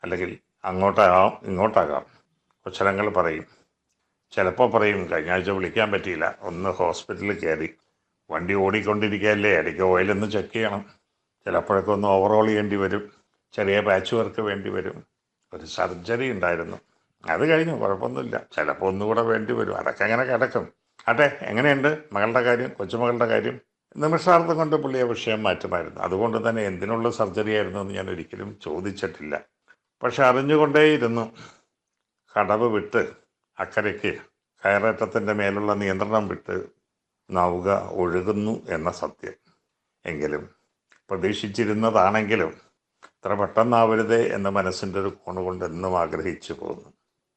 അല്ലെങ്കിൽ അങ്ങോട്ടാകാം ഇങ്ങോട്ടാകാം കുശലങ്ങൾ പറയും ചിലപ്പോൾ പറയും കഴിഞ്ഞ ആഴ്ച വിളിക്കാൻ പറ്റിയില്ല ഒന്ന് ഹോസ്പിറ്റലിൽ കയറി വണ്ടി ഓടിക്കൊണ്ടിരിക്കുകയല്ലേ ഇടയ്ക്ക് ഓയിലൊന്ന് ചെക്ക് ചെയ്യണം ചിലപ്പോഴൊക്കെ ഒന്ന് ഓവറോൾ ചെയ്യേണ്ടി വരും ചെറിയ പാച്ച് വർക്ക് വേണ്ടി വരും ഒരു സർജറി ഉണ്ടായിരുന്നു അത് കഴിഞ്ഞു കുഴപ്പമൊന്നുമില്ല ചിലപ്പോൾ ഒന്നുകൂടെ വേണ്ടി വരും അതൊക്കെ അങ്ങനെ കിടക്കും ആട്ടെ എങ്ങനെയുണ്ട് മകളുടെ കാര്യം കൊച്ചുമകളുടെ കാര്യം നിമിഷാർത്ഥം കൊണ്ട് പുള്ളി ആ വിഷയം മാറ്റുമായിരുന്നു അതുകൊണ്ട് തന്നെ എന്തിനുള്ള സർജറി ആയിരുന്നു എന്ന് ഞാൻ ഒരിക്കലും ചോദിച്ചിട്ടില്ല പക്ഷെ അറിഞ്ഞുകൊണ്ടേയിരുന്നു കടവ് വിട്ട് അക്കരയ്ക്ക് കയറേറ്റത്തിൻ്റെ മേലുള്ള നിയന്ത്രണം വിട്ട് നൗക ഒഴുകുന്നു എന്ന സത്യം എങ്കിലും പ്രതീക്ഷിച്ചിരുന്നതാണെങ്കിലും ഇത്ര പെട്ടെന്നാവരുതേ എന്ന മനസ്സിൻ്റെ ഒരു കോണുകൊണ്ട് എന്നും ആഗ്രഹിച്ചു പോകുന്നു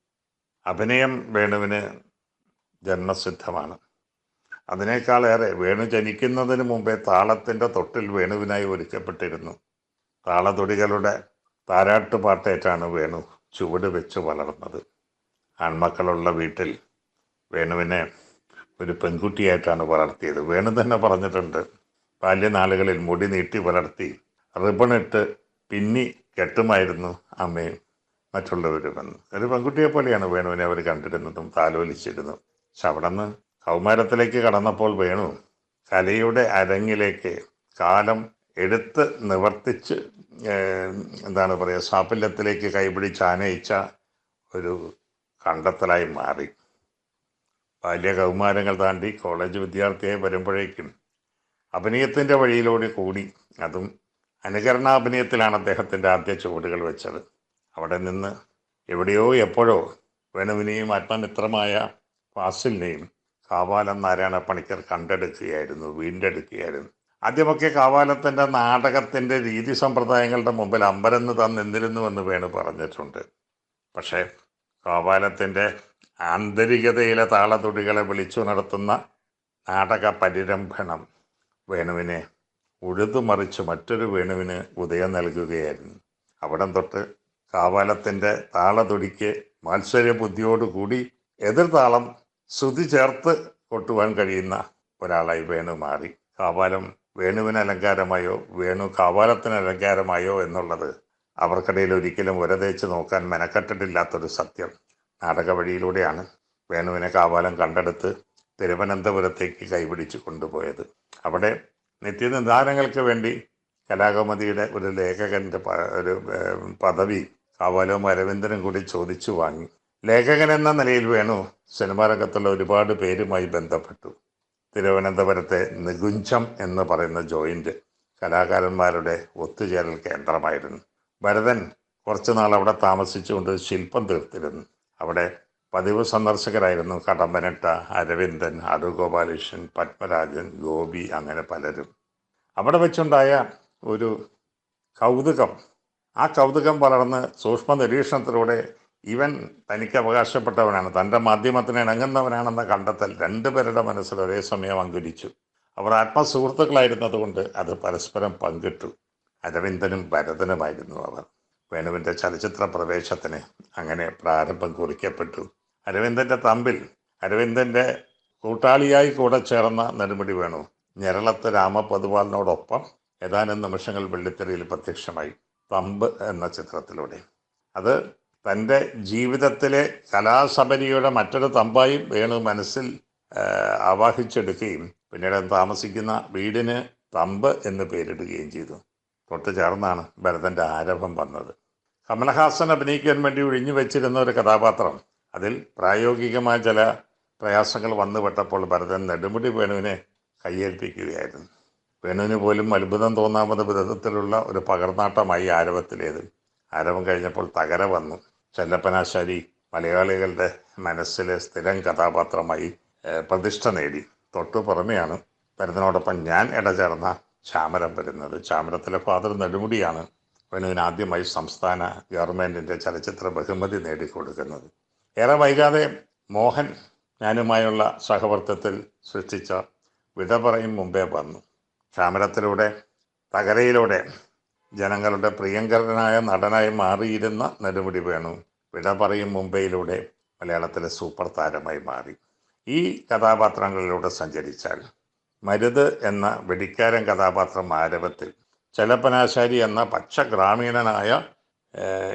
അഭിനയം വേണുവിന് ജന്മസിദ്ധമാണ് അതിനേക്കാളേറെ വേണു ജനിക്കുന്നതിന് മുമ്പേ താളത്തിൻ്റെ തൊട്ടിൽ വേണുവിനായി ഒരുക്കപ്പെട്ടിരുന്നു താളതൊടികളുടെ താരാട്ടുപാട്ടേറ്റാണ് വേണു ചുവട് വെച്ച് വളർന്നത് ആൺമക്കളുള്ള വീട്ടിൽ വേണുവിനെ ഒരു പെൺകുട്ടിയായിട്ടാണ് വളർത്തിയത് വേണു തന്നെ പറഞ്ഞിട്ടുണ്ട് ബാല്യനാളുകളിൽ മുടി നീട്ടി വളർത്തി റിബണിട്ട് പിന്നി കെട്ടുമായിരുന്നു അമ്മയും മറ്റുള്ളവരുമെന്ന് ഒരു പെൺകുട്ടിയെ പോലെയാണ് വേണുവിനെ അവർ കണ്ടിരുന്നതും താലോലിച്ചിരുന്നതും പക്ഷെ അവിടെ നിന്ന് കൗമാരത്തിലേക്ക് കടന്നപ്പോൾ വേണു കലയുടെ അരങ്ങിലേക്ക് കാലം എടുത്ത് നിവർത്തിച്ച് ഏഹ്, എന്താണ് പറയുക സാഫല്യത്തിലേക്ക് കൈപിടിച്ച് ആനയിച്ച ഒരു കണ്ടെത്തലായി മാറി ബാല്യ കൗമാരങ്ങൾ താണ്ടി കോളേജ് വിദ്യാർത്ഥിയായി വരുമ്പോഴേക്കും അഭിനയത്തിൻ്റെ വഴിയിലൂടെ കൂടി അതും അനുകരണാഭിനയത്തിലാണ് അദ്ദേഹത്തിൻ്റെ ആദ്യ ചുവടുകൾ വെച്ചത് അവിടെ നിന്ന് എവിടെയോ എപ്പോഴോ വേണുവിനെയും ആത്മമിത്രമായ ഫാസിലിനെയും കാവാലം നാരായണ പണിക്കർ കണ്ടെടുക്കുകയായിരുന്നു വീണ്ടെടുക്കുകയായിരുന്നു ആദ്യമൊക്കെ കാവാലത്തിൻ്റെ നാടകത്തിൻ്റെ രീതി സമ്പ്രദായങ്ങളുടെ മുമ്പിൽ അമ്പരന്ന് തന്നിരുന്നുവെന്ന് വേണു പറഞ്ഞിട്ടുണ്ട് പക്ഷേ കാവാലത്തിൻ്റെ ആന്തരികതയിലെ താളതുടികളെ വിളിച്ചു നടത്തുന്ന നാടക പരിരംഭണം വേണുവിനെ ഉഴുതുമറിച്ച് മറ്റൊരു വേണുവിന് ഉദയം നൽകുകയായിരുന്നു അവിടം തൊട്ട് കാവാലത്തിൻ്റെ താളതുടിക്ക് മാത്സര്യ ബുദ്ധിയോടുകൂടി എതിർതാളം ശ്രുതി ചേർത്ത് കൊട്ടുവാൻ കഴിയുന്ന ഒരാളായി വേണു മാറി കാവാലം വേണുവിന് അലങ്കാരമായോ വേണു കാവാലത്തിന് അലങ്കാരമായോ എന്നുള്ളത് അവർക്കിടയിൽ ഒരിക്കലും ഉരതേച്ച് നോക്കാൻ മെനക്കെട്ടിട്ടില്ലാത്തൊരു സത്യം നാടക വഴിയിലൂടെയാണ് വേണുവിനെ കാവാലം കണ്ടെടുത്ത് തിരുവനന്തപുരത്തേക്ക് കൈപിടിച്ച് കൊണ്ടുപോയത് അവിടെ നിത്യനിദാനങ്ങൾക്ക് വേണ്ടി കലാകൗമുദിയുടെ ഒരു ലേഖകൻ്റെ പ- ഒരു ഏഹ്, പദവി കാവാലവും അരവിന്ദനും കൂടി ചോദിച്ചു വാങ്ങി ലേഖകൻ എന്ന നിലയിൽ വേണു സിനിമാ രംഗത്തുള്ള ഒരുപാട് പേരുമായി ബന്ധപ്പെട്ടു തിരുവനന്തപുരത്തെ നികുഞ്ചം എന്ന് പറയുന്ന ജോയിന്റ് കലാകാരന്മാരുടെ ഒത്തുചേരൽ കേന്ദ്രമായിരുന്നു ഭരതൻ കുറച്ചു നാൾ അവിടെ താമസിച്ചുകൊണ്ട് ശില്പം തീർത്തിരുന്നു അവിടെ പതിവ് സന്ദർശകരായിരുന്നു കടമ്പനിട്ട അരവിന്ദൻ അടൂഗോപാലകൃഷ്ണൻ പത്മരാജൻ ഗോപി അങ്ങനെ പലരും അവിടെ വെച്ചുണ്ടായ ഒരു കൗതുകം ആ കൗതുകം വളർന്ന് സൂക്ഷ്മ നിരീക്ഷണത്തിലൂടെ ഇവൻ തനിക്ക് അവകാശപ്പെട്ടവനാണ് തൻ്റെ മാധ്യമത്തിന് ഇണങ്ങുന്നവനാണെന്ന കണ്ടെത്തൽ രണ്ടുപേരുടെ മനസ്സിൽ ഒരേ സമയം അങ്കുരിച്ചു അവർ ആത്മസുഹൃത്തുക്കളായിരുന്നതുകൊണ്ട് അത് പരസ്പരം പങ്കിട്ടു അരവിന്ദനും ഭരതനുമായിരുന്നു അവർ വേണുവിൻ്റെ ചലച്ചിത്ര പ്രവേശത്തിന് അങ്ങനെ പ്രാരംഭം കുറിക്കപ്പെട്ടു അരവിന്ദൻ്റെ തമ്പിൽ അരവിന്ദൻ്റെ കൂട്ടാളിയായി കൂടെ ചേർന്ന നെടുമുടി വേണു ഞെരളത്ത് രാമപതുവാളിനോടൊപ്പം ഏതാനും നിമിഷങ്ങൾ വെള്ളിത്തെരയിൽ പ്രത്യക്ഷമായി തമ്പ് എന്ന ചിത്രത്തിലൂടെ അത് തൻ്റെ ജീവിതത്തിലെ കലാസബരിയുടെ മറ്റൊരു തമ്പായി വേണു മനസ്സിൽ ആ, ആവാഹിച്ചെടുക്കുകയും പിന്നീട് താമസിക്കുന്ന വീടിന് തമ്പ് എന്ന് പേരിടുകയും ചെയ്തു തൊട്ട് ചേർന്നാണ് ഭരതൻ്റെ ആരംഭം വന്നത് കമലഹാസൻ അഭിനയിക്കാൻ വേണ്ടി ഒഴിഞ്ഞു വെച്ചിരുന്ന ഒരു കഥാപാത്രം അതിൽ പ്രായോഗികമായ ചില പ്രയാസങ്ങൾ വന്നുപെട്ടപ്പോൾ ഭരതൻ നെടുമുടി വേണുവിനെ കയ്യേൽപ്പിക്കുകയായിരുന്നു വേണുവിന് പോലും അത്ഭുതം തോന്നാവുന്ന വിധത്തിലുള്ള ഒരു പകർന്നാട്ടമായി ആരവത്തിലേത് ആരവം കഴിഞ്ഞപ്പോൾ തകര വന്നു ചെല്ലപ്പനാശാരി മലയാളികളുടെ മനസ്സിലെ സ്ഥിരം കഥാപാത്രമായി ഏഹ്, പ്രതിഷ്ഠ നേടി തൊട്ടു പുറമെയാണ് ഭരതനോടൊപ്പം ഞാൻ ഇടചേർന്ന ചാമരം വരുന്നത് ചാമരത്തിലെ ഫാദർ നെടുമുടിയാണ് വേണുവിന് ആദ്യമായി സംസ്ഥാന ഗവൺമെൻറ്റിൻ്റെ ചലച്ചിത്ര ബഹുമതി നേടിക്കൊടുക്കുന്നത് ഏറെ വൈകാതെ മോഹൻ ഞാനുമായുള്ള സഹവർത്തത്തിൽ സൃഷ്ടിച്ച വിട പറയും മുമ്പേ വന്നു ചാമരത്തിലൂടെ തകരയിലൂടെ ജനങ്ങളുടെ പ്രിയങ്കരനായ നടനായി മാറിയിരുന്ന നെടുമുടി വേണു വിട പറയും മുംബൈയിലൂടെ മലയാളത്തിലെ സൂപ്പർ താരമായി മാറി ഈ കഥാപാത്രങ്ങളിലൂടെ സഞ്ചരിച്ചാൽ മരുത് എന്ന വെടിക്കാരൻ കഥാപാത്രം ആരവത്തിൽ ചെലപ്പനാശാരി എന്ന പച്ച ഗ്രാമീണനായ ഏഹ്,